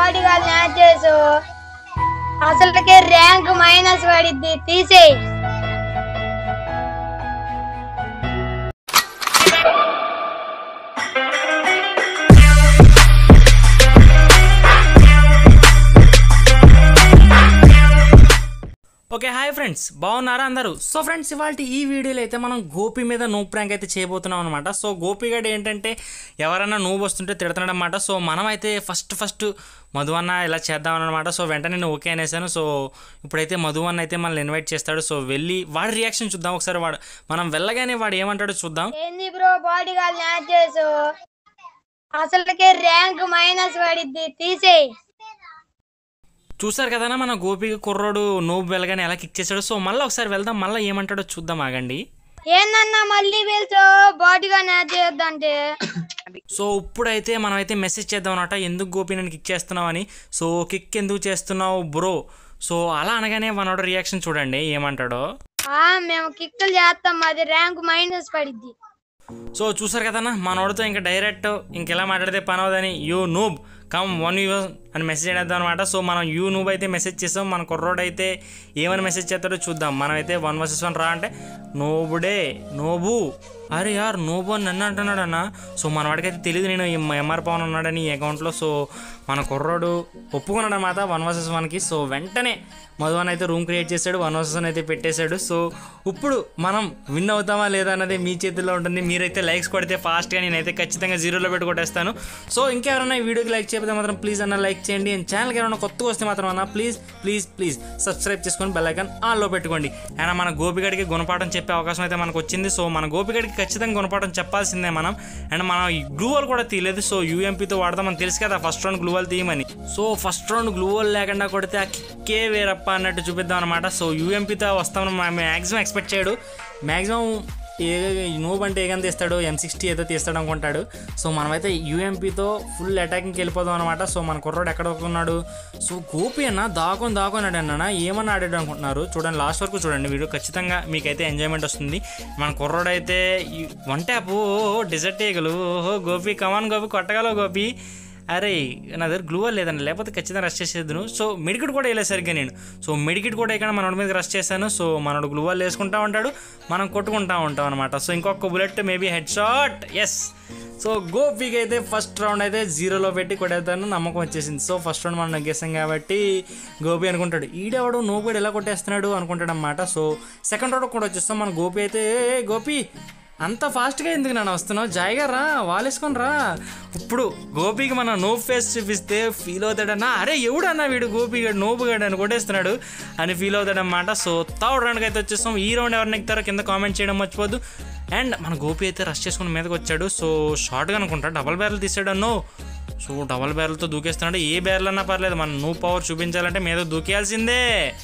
Body గాల్ match చేసు అసలుకే ర్యాంక్ మైనస్ పడిద్ది తీసేయి ఓకే హాయ్ ఫ్రెండ్స్ బాగున్నారా అందరూ సో ఫ్రెండ్స్ ఇవాళ ఈ వీడియోలో అయితే మనం గోపి మీద నో ప్రాంక్ అయితే చేయబోతున్నాం అనమాట సో గోపి గడ్ ఏంటంటే ఎవరైనా నువ్వు వస్తుంటే తిడుతున్నాడు అనమాట సో మనం అయితే ఫస్ట్ ఫస్ట్ మధు అన్న ఇలా చేద్దాం అనమాట సో వెంటనే నేను ఓకే అనేసాను సో ఇప్పుడైతే మధు అన్న అయితే మనల్ని ఇన్వైట్ చేస్తాడు సో వెళ్ళి వాడి రియాక్షన్ చూద్దాం ఒకసారి వాడు మనం వెళ్ళగానే వాడు ఏమంటాడో చూద్దాం ఏంది బ్రో బాడీ గాల్ మ్యాచ్ చేసు అసలుకే ర్యాంక్ మైనస్ పడిద్ది తీసేయి చూసారు కదా మన గోపి కుర్రోడు నోబు వెళ్ళగానే ఎలా కిక్ చేశాడు సో మళ్ళీ ఒకసారి వెళ్దాం మళ్ళీ ఏమంటాడో చూద్దాం ఆగండి ఏందన్నా మళ్ళీ పిలిచో బాడీ గాల్ మ్యాచ్ చేయొద్దంటే సో ఇప్పుడైతే మనం అయితే మెసేజ్ చేద్దాం అనమాట ఎందుకు గోపి నన్ను కిక్ చేస్తున్నావు అని సో కిక్ ఎందుకు చేస్తున్నావు బ్రో సో అలా అనగానే మనోడు రియాక్షన్ చూడండి ఏమంటాడో ఆ మేము కిక్కులు చేస్తాం అది ర్యాంక్ మైనస్ పడిద్ది సో చూసారు కదన్నా మనోడితో ఇంకా డైరెక్ట్ ఇంకెలా మాట్లాడితే పని అవదని you noob come on you అని మెసేజ్ చేద్దాం అనమాట సో మనం యూ నూబ్ అయితే మెసేజ్ చేసాం మన కుర్రోడు అయితే ఏమని మెసేజ్ చేస్తాడో చూద్దాం మనం అయితే వన్ వర్సెస్ వన్ రా అంటే నోబుడే నోబు అరే యార్ నోబు అని నన్ను అంటున్నాడు అన్న సో మన వాడికైతే తెలియదు నేను ఎంఆర్ పవన్ ఉన్నాడని ఈ అకౌంట్లో సో మన కుర్రోడు ఒప్పుకున్నాడు అనమాట వన్ వర్సెస్ వన్కి సో వెంటనే మధువన్ అయితే రూమ్ క్రియేట్ చేశాడు వన్ వర్సెస్ వన్ అయితే పెట్టేశాడు సో ఇప్పుడు మనం విన్ అవుతామా లేదా అన్నది మీ చేతిలో ఉంటుంది మీరైతే లైక్స్ కొడితే ఫాస్ట్గా నేనైతే ఖచ్చితంగా జీరోలో పెట్టి కొట్టేస్తాను సో ఇంకెవరైనా ఈ వీడియోకి లైక్ చేయకపోతే మాత్రం ప్లీజ్ అన్న లైక్ చేయండి అండ్ ఛానల్కి ఎవరైనా కొత్తగా వస్తే మాత్రం అన్న ప్లీజ్ ప్లీజ్ ప్లీజ్ సబ్స్క్రైబ్ చేసుకొని బెల్ ఐకాన్ ఆన్లో పెట్టుకోండి అయినా మన గోపిగడికి గుణపాఠం చెప్పే అవకాశం అయితే మనకు వచ్చింది సో మన గోపిగడికి ఖచ్చితంగా గుణపాఠం చెప్పాల్సిందే మనం అండ్ మనం ఈ గ్లూవల్ కూడా తీయలేదు సో యూఎంపీతో వాడదామని తెలుసు కదా ఫస్ట్ రౌండ్ గ్లూవల్ తీయమని సో ఫస్ట్ రౌండ్ గ్లూవల్ లేకుండా కొడితే ఆ కిక్కే వేరప్ప అన్నట్టు చూపిద్దాం అనమాట సో యూఎంపీతో వస్తామని మ్యాక్సిమం ఎక్స్పెక్ట్ చేయడు మ్యాక్సిమం ఏ నూబ్ అంటే ఏగని తీస్తాడు ఎం సిక్స్టీ ఏదో తీస్తాడు అనుకుంటాడు సో మనమైతే యూఎంపీతో ఫుల్ అటాకింగ్కి వెళ్ళిపోదాం అనమాట సో మన కుర్రోడు ఎక్కడ ఉన్నాడు సో గోపి అన్న దాకొని దాకొని అన్న ఏమన్నా ఆడాడు అనుకుంటున్నారు చూడండి లాస్ట్ వరకు చూడండి వీడియో ఖచ్చితంగా మీకైతే ఎంజాయ్మెంట్ వస్తుంది మన కుర్రోడు అయితే ఈ- వన్ ట్యాప్ ఓ డిజర్ట్ ఏగలు ఓహో గోపి కమాన్ గోపి కొట్టగలవు గోపి అరే నా దగ్గర గ్లూవర్ లేదండి లేకపోతే ఖచ్చితంగా రష్ చేసేద్దును సో మెడికిట్ కూడా వేయలేదు సరిగ్గా నేను సో మెడికిట్ కూడా ఇక్కడ మనోడి మీద రష్ చేశాను సో మనోడు గ్లూవర్ వేసుకుంటా ఉంటాడు మనం కొట్టుకుంటా ఉంటాం అనమాట సో ఇంకొక bullet maybe head shot yes so గోపికి అయితే ఫస్ట్ రౌండ్ అయితే జీరోలో పెట్టి కొట్టేద్దాను నమ్మకం వచ్చేసింది సో ఫస్ట్ రౌండ్ మనం నగ్గేసాం కాబట్టి గోపి అనుకుంటాడు ఈడెవడు నువ్వు కూడా ఎలా కొట్టేస్తున్నాడు అనుకుంటాడు అనమాట సో సెకండ్ రౌండ్ కూడా వచ్చేస్తాం మన గోపి అయితే "ఏ, ఏ, గోపి అంత ఫాస్ట్గా ఎందుకు నన్ను వస్తున్నావు జాయిగా రా వాలేసుకొని రా ఇప్పుడు గోపికి మనం నో ఫేస్ చూపిస్తే ఫీల్ అవుతాడన్నా అరే ఎవడన్నా వీడు గోపిగాడు నోబుగాడు అని కొట్టేస్తున్నాడు అని ఫీల్ అవుతాడన్నమాట సో థర్డ్ రౌండ్కి అయితే వచ్చేస్తాం ఈ రౌండ్ ఎవరిని ఎక్కుతారో కింద కామెంట్ చేయడం మర్చిపోద్దు అండ్ మన గోపి అయితే రష్ చేసుకుని మీదకి వచ్చాడు సో షార్ట్గా అనుకుంటా డబల్ బ్యారల్ తీసాడు అన్నో సో డబల్ బ్యారల్తో దూకేస్తున్నాడు ఏ బ్యారల్ అన్నా పర్లేదు మనం నువ్వు పవర్ చూపించాలంటే మీద దూకేయాల్సిందే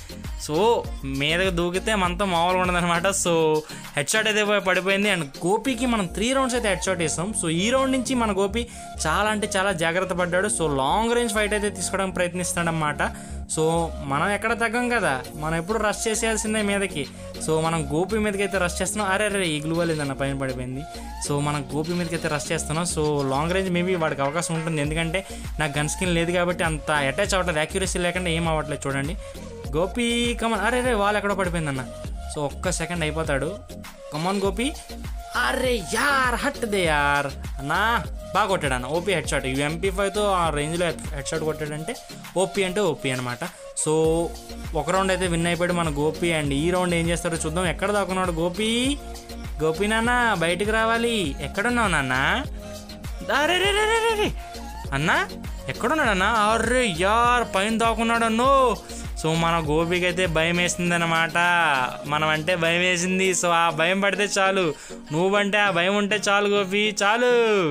సో మీదకి దూకితే మనతో మామూలుగా ఉండదన్నమాట సో హెడ్ షాట్ అయితే పోయి పడిపోయింది అండ్ గోపికి మనం త్రీ రౌండ్స్ అయితే హెడ్ షాట్ వేస్తాం సో ఈ రౌండ్ నుంచి మన గోపి చాలా అంటే చాలా జాగ్రత్త పడ్డాడు సో లాంగ్ రేంజ్ ఫైట్ అయితే తీసుకోవడానికి ప్రయత్నిస్తాడన్నమాట సో మనం ఎక్కడ తగ్గం కదా మనం ఎప్పుడు రష్ చేసేయాల్సిందే మీదకి సో మనం గోపి మీదకి అయితే రష్ చేస్తున్నాం అరే అరే ఈ గ్లూ లేదన్న పైన పడిపోయింది సో మనం గోపి మీదకి అయితే రష్ చేస్తున్నాం సో లాంగ్ రేంజ్ మేబీ వాడికి అవకాశం ఉంటుంది ఎందుకంటే నాకు గన్ స్కిన్ లేదు కాబట్టి అంత అటాచ్ అవ్వట్లేదు యాక్యురసీ లేకుండా ఏం అవ్వట్లేదు చూడండి గోపి కమన్ అరే రే వాళ్ళు ఎక్కడో పడిపోయిందన్న సో ఒక్క సెకండ్ అయిపోతాడు కమాన్ గోపి అరే యార్ హట్ దే యార్ అన్నా బాగా కొట్టాడు అన్న ఓపీ హెడ్ షాట్ ఎంపీ ఫైవ్తో ఆ రేంజ్లో హెడ్ షాట్ కొట్టాడంటే ఓపీ అంటే ఓపీ అనమాట సో ఒక రౌండ్ అయితే విన్ అయిపోయాడు మన గోపి అండ్ ఈ రౌండ్ ఏం చేస్తాడో చూద్దాం ఎక్కడ దాక్కున్నాడు గోపి గోపి నాన్న బయటికి రావాలి ఎక్కడున్నావు నాన్న అరే రే రే రే రే రే. అన్నా ఎక్కడున్నాడన్నా అర్రే యార్ పైన దాక్కున్నాడు అన్నో సో మన గోపికి అయితే భయం వేసింది అనమాట మనం అంటే భయం వేసింది సో ఆ భయం పడితే చాలు నువ్వంటే ఆ భయం ఉంటే చాలు గోపి చాలు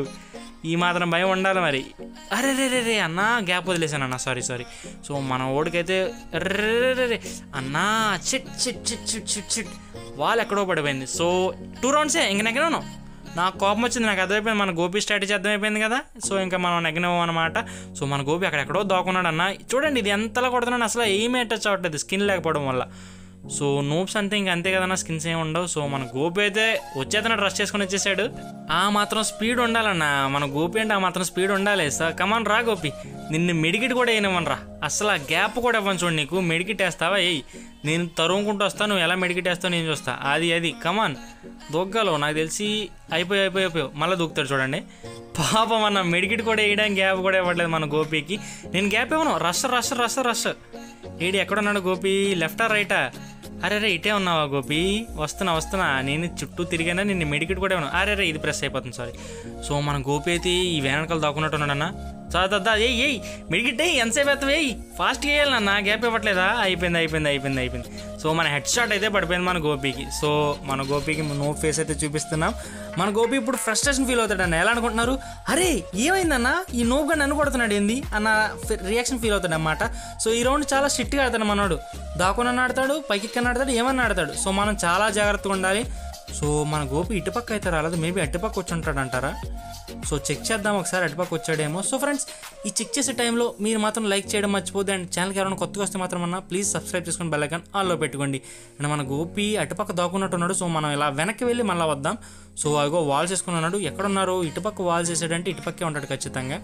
ఈ మాత్రం భయం ఉండాలి మరి అరే రే రే రే అన్నా గ్యాప్ వదిలేసాను అన్న సారీ సారీ సో మన ఓడికైతే రే రే రే రే అన్నా చిట్ చిట్ చిట్ చిట్ చిట్ చిట్ వాళ్ళు ఎక్కడో పడిపోయింది సో టూ రౌండ్సే ఇంక నెగ్గను నాకు కోపం వచ్చింది నాకు అర్థమైపోయింది మన గోపి స్ట్రాటజీ అర్థమైపోయింది కదా సో ఇంకా మనం నెగ్గినాం అనమాట సో మన గోపి అక్కడెక్కడో దాక్కున్నాడు అన్న చూడండి ఇది ఎంతలా కొడుతున్నాడు అసలు ఏమీ అటాచ్ అవ్వట్లేదు స్కిన్ లేకపోవడం వల్ల సో నూప్స్ అంతే ఇంకా అంతే కదన్నా స్కిన్స్ ఏమి ఉండవు సో మన గోపి అయితే వచ్చేతన డ్రెస్ చేసుకుని వచ్చేసాడు ఆ మాత్రం స్పీడ్ ఉండాలన్నా మన గోపి అంటే ఆ మాత్రం స్పీడ్ ఉండాలి సార్ కమాన్ రా గోపి నిన్ను మెడికిట్ కూడా వేయనివ్వనరా అసలు ఆ గ్యాప్ కూడా ఇవ్వను చూడు నీకు మెడికిట్ వేస్తావా ఏయ్ నేను తరుముకుంటూ వస్తాను నువ్వు ఎలా మెడికిట్ వేస్తావు నేను చూస్తా అది అది కమాన్ దొగ్గలో నాకు తెలిసి అయిపోయి అయిపోయి అయిపోయావు మళ్ళీ దూకుతాడు చూడండి పాపం అన్న మెడికిట్ కూడా వేయడానికి గ్యాప్ కూడా ఇవ్వట్లేదు మన గోపికి నేను గ్యాప్ ఇవ్వను రష్ రష్ రష్ రష్ ఏడి ఎక్కడున్నాడు గోపి లెఫ్టా రైటా అరే రే ఇటే ఉన్నావా గోపి వస్తున్నా వస్తున్నా నేను చుట్టూ తిరిగానా నిన్ను మెడికిట్ కూడా ఇవ్వను అరే రే ఇది ప్రెస్ అయిపోతుంది సారీ సో మన గోపి అయితే ఈ వేనకలు దాక్కున్నట్టు ఉన్నాడన్నా చదువుతా ఏయ్ ఏయ్ మెడికిట్ ఏయ్ ఎంతసేపు ఎత్తవు ఏయ్ ఫాస్ట్గా వేయాలి నాన్న గ్యాప్ ఇవ్వట్లేదా అయిపోయింది అయిపోయింది అయిపోయింది అయిపోయింది సో మన హెడ్ షాట్ అయితే పడిపోయింది మన గోపికి సో మన గోపికి నో ఫేస్ అయితే చూపిస్తున్నాం మన గోపి ఇప్పుడు ఫ్రస్ట్రేషన్ ఫీల్ అవుతాడు అన్న ఎలా అనుకుంటున్నారు అరే ఏమైందన్న ఈ నోబ్గా నన్ను కొడుతున్నాడు ఏంది అన్న రియాక్షన్ ఫీల్ అవుతాడు అన్నమాట సో ఈ రౌండ్ చాలా స్ట్రిక్ట్గా ఆడతాడు మనోడు దాకునన్న ఆడతాడు పైకి ఆడతాడు ఏమన్నా ఆడతాడు సో మనం చాలా జాగ్రత్తగా ఉండాలి సో మన గోపి ఇటుపక్క అయితే రాలేదు మేబీ అటుపక్క వచ్చి ఉంటాడు అంటారా సో చెక్ చేద్దాం ఒకసారి అటుపక్క వచ్చాడేమో సో ఫ్రెండ్స్ ఈ చెక్ చేసే టైంలో మీరు మాత్రం లైక్ చేయడం మర్చిపోద్దు అండ్ ఛానల్కి ఎవరైనా కొత్తగా వస్తే మాత్రం అన్న ప్లీజ్ సబ్స్క్రైబ్ చేసుకొని బెల్ ఐకాన్ ఆన్లో పెట్టుకోండి అండ్ మన గోపి అటుపక్క దాక్కున్నట్టు ఉన్నాడు సో మనం ఇలా వెనక్కి వెళ్ళి మళ్ళీ వద్దాం సో అగో వాల్స్ వేసుకుని ఉన్నాడు ఎక్కడున్నారు ఇటుపక్క వాల్స్ వేసాడంటే ఇటుపక్కే ఉంటాడు ఖచ్చితంగా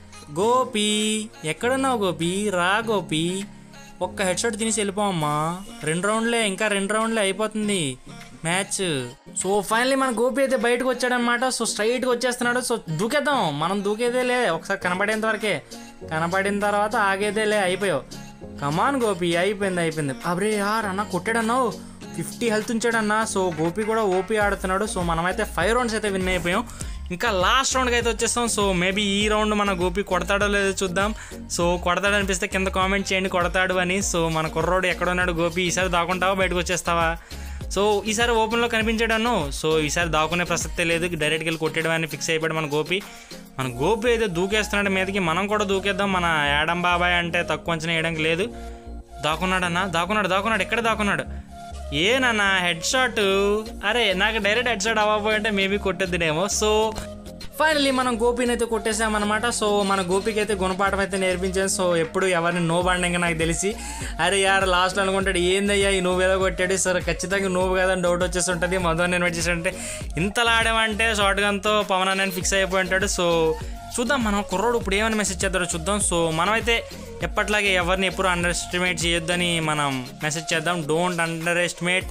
గోపి ఎక్కడున్నావు గోపి రా గోపి ఒక్క హెడ్ షాట్ తినేసి వెళ్ళిపోవమ్మా రెండు రౌండ్లే ఇంకా రెండు రౌండ్లే అయిపోతుంది మ్యాచ్ సో ఫైనల్లీ మన గోపి అయితే బయటకు వచ్చాడనమాట సో స్ట్రైట్గా వచ్చేస్తున్నాడు సో దూకేద్దాం మనం దూకేదే లే ఒకసారి కనపడేంత వరకే కనపడిన తర్వాత ఆగేదే లే అయిపోయావు కమాన్ గోపి అయిపోయింది అయిపోయింది అబ్రే యార్ అన్న కొట్టాడన్నావు ఫిఫ్టీ హెల్త్ ఉంచాడన్నా సో గోపి కూడా ఓపీ ఆడుతున్నాడు సో మనమైతే ఫైవ్ రౌండ్స్ అయితే విన్ అయిపోయాం ఇంకా లాస్ట్ రౌండ్కి అయితే వచ్చేస్తాం సో మేబీ ఈ రౌండ్ మన గోపి కొడతాడో లేదో చూద్దాం సో కొడతాడు అనిపిస్తే కింద కామెంట్ చేయండి కొడతాడు అని సో మన కుర్రోడు ఎక్కడ ఉన్నాడు గోపి ఈసారి దాక్కుంటావా బయటకు వచ్చేస్తావా సో ఈసారి ఓపెన్లో కనిపించాడను సో ఈసారి దాక్కునే ప్రసక్తే లేదు డైరెక్ట్గా వెళ్ళి కొట్టేయడం అని ఫిక్స్ అయిపోయాడు మన గోపి మన గోపి అయితే దూకేస్తున్నాడు మీదకి మనం కూడా దూకేద్దాం మన యాడం బాబాయ్ అంటే తక్కువ అంచనా వేయడానికి లేదు దాక్కున్నాడన్నా దాక్కున్నాడు దాక్కున్నాడు ఎక్కడ దాక్కున్నాడు ఏనన్నా హెడ్ షాట్ అరే నాకు డైరెక్ట్ హెడ్ షాట్ అవ్వబోయంటే మేబీ కొట్టేద్దునేమో సో ఫైనలీ మనం గోపిని అయితే కొట్టేసామన్నమాట సో మన గోపికి అయితే గుణపాఠం అయితే నేర్పించాను సో ఎప్పుడు ఎవరిని నో బండంగా నాకు తెలిసి అరే యార్ లాస్ట్లో అనుకుంటాడు ఏందయ్యా ఈ నువ్వు ఏదో కొట్టాడు సార్ ఖచ్చితంగా నువ్వు కదా అని డౌట్ వచ్చేసి ఉంటుంది మధు నేను వచ్చేసంటే ఇంతలా ఆడామంటే షార్ట్ గన్తో పవన్ అని ఫిక్స్ అయిపోయి ఉంటాడు సో చూద్దాం మనం కుర్రోడు ఇప్పుడు ఏమైనా మెసేజ్ చేద్దారో చూద్దాం సో మనమైతే ఎప్పట్లాగే ఎవరిని ఎప్పుడు అండర్ ఎస్టిమేట్ చేయొద్దని మనం మెసేజ్ చేద్దాం don't underestimate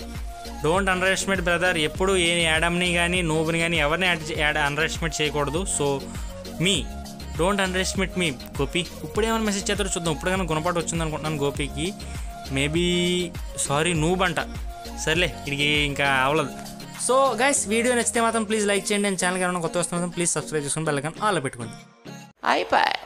don't underestimate brother ఎప్పుడు ఏ యాడమ్ని కానీ నోబుని కానీ ఎవరిని యాడ్ అండర్ ఎస్టిమేట్ చేయకూడదు సో మీ డోంట్ అండర్ ఎస్టిమేట్ మీ గోపి ఇప్పుడు ఏమైనా మెసేజ్ చేస్తారో చూద్దాం ఇప్పుడు కానీ గుణపాటు వచ్చింది అనుకుంటున్నాను గోపికి మేబీ సారీ నూబ్ అంట సర్లే ఇడికి ఇంకా అవ్వలేదు సో గైస్ వీడియో నచ్చితే మాత్రం ప్లీజ్ లైక్ చేయండి అండ్ ఛానల్ ఏమైనా కొత్త వస్తే మాత్రం ప్లీజ్ సబ్స్క్రైబ్ చేసుకుని బెల్లకన్ ఆలో పెట్టుకోండి అయిపోయి